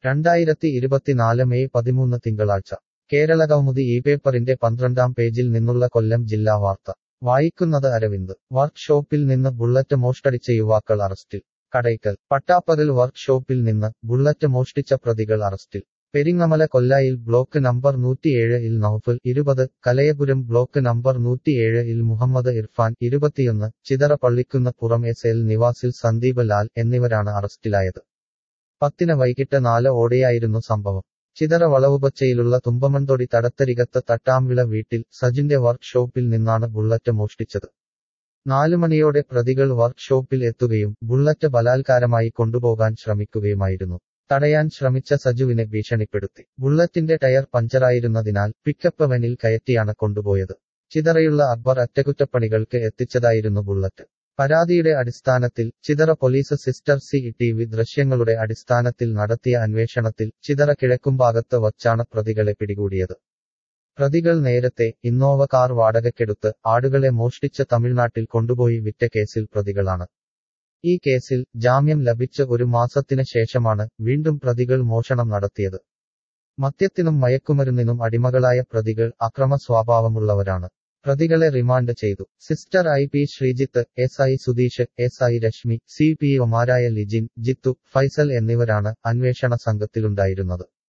രണ്ടായിരത്തി ഇരുപത്തിനാല് മെയ് പതിമൂന്ന് തിങ്കളാഴ്ച കേരളകൗമുദി ഈ പേപ്പറിന്റെ പന്ത്രണ്ടാം പേജിൽ നിന്നുള്ള കൊല്ലം ജില്ലാ വാർത്ത വായിക്കുന്നത് അരവിന്ദ് വർക്ക്ഷോപ്പിൽ നിന്ന് ബുള്ളറ്റ് മോഷ്ടടിച്ച യുവാക്കൾ അറസ്റ്റിൽ കടയ്ക്കൽ പട്ടാപ്പകൽ വർക്ക്ഷോപ്പിൽ നിന്ന് ബുള്ളറ്റ് മോഷ്ടിച്ച പ്രതികൾ അറസ്റ്റിൽ പെരിങ്ങമല കൊല്ലായിൽ ബ്ലോക്ക് നമ്പർ നൂറ്റിയേഴ് ഇൽ നൌഫൽ ഇരുപത് കലയപുരം ബ്ലോക്ക് നമ്പർ നൂറ്റിയേഴ് ഇൽ മുഹമ്മദ് ഇർഫാൻ ഇരുപത്തിയൊന്ന് ചിതറ പള്ളിക്കുന്ന പുറം എസ് എൽ നിവാസിൽ സന്ദീപ് ലാൽ എന്നിവരാണ് അറസ്റ്റിലായത് പത്തിന് വൈകിട്ട് നാല് ഓടെയായിരുന്നു സംഭവം ചിതറ വളവുപച്ചയിലുള്ള തുമ്പമൺതൊടി തടത്തരികത്ത് തട്ടാംവിള വീട്ടിൽ സജിന്റെ വർക്ക്ഷോപ്പിൽ നിന്നാണ് ബുള്ളറ്റ് മോഷ്ടിച്ചത് നാലുമണിയോടെ പ്രതികൾ വർക്ക്ഷോപ്പിൽ എത്തുകയും ബുള്ളറ്റ് ബലാത്കാരമായി കൊണ്ടുപോകാൻ ശ്രമിക്കുകയുമായിരുന്നു തടയാൻ ശ്രമിച്ച സജുവിനെ ഭീഷണിപ്പെടുത്തി ബുള്ളറ്റിന്റെ ടയർ പഞ്ചറായിരുന്നതിനാൽ പിക്കപ്പ് വനിൽ കയറ്റിയാണ് കൊണ്ടുപോയത് ചിതറയുള്ള അക്ബർ അറ്റകുറ്റപ്പണികൾക്ക് എത്തിച്ചതായിരുന്നു ബുള്ളറ്റ് പരാതിയുടെ അടിസ്ഥാനത്തിൽ Chithara police sister C T V ദൃശ്യങ്ങളുടെ അടിസ്ഥാനത്തിൽ നടത്തിയ അന്വേഷണത്തിൽ ചിതറ കിഴക്കുംഭാഗത്ത് വച്ചാണ് പ്രതികളെ പിടികൂടിയത് പ്രതികൾ നേരത്തെ ഇന്നോവ കാർ വാടകയ്ക്കെടുത്ത് ആടുകളെ മോഷ്ടിച്ച് തമിഴ്നാട്ടിൽ കൊണ്ടുപോയി വിറ്റ കേസിൽ പ്രതികളാണ് ഈ കേസിൽ ജാമ്യം ലഭിച്ച ഒരു മാസത്തിന് ശേഷമാണ് വീണ്ടും പ്രതികൾ മോഷണം നടത്തിയത് മദ്യത്തിനും മയക്കുമരുന്നിനും അടിമകളായ പ്രതികൾ അക്രമ സ്വഭാവമുള്ളവരാണ് പ്രതികളെ റിമാൻഡ് ചെയ്തു sister I P Sreejith S I Sudheesh S I Rashmi C P ഒമാരായ ലിജിൻ ജിത്തു ഫൈസൽ എന്നിവരാണ് അന്വേഷണ സംഘത്തിലുണ്ടായിരുന്നത്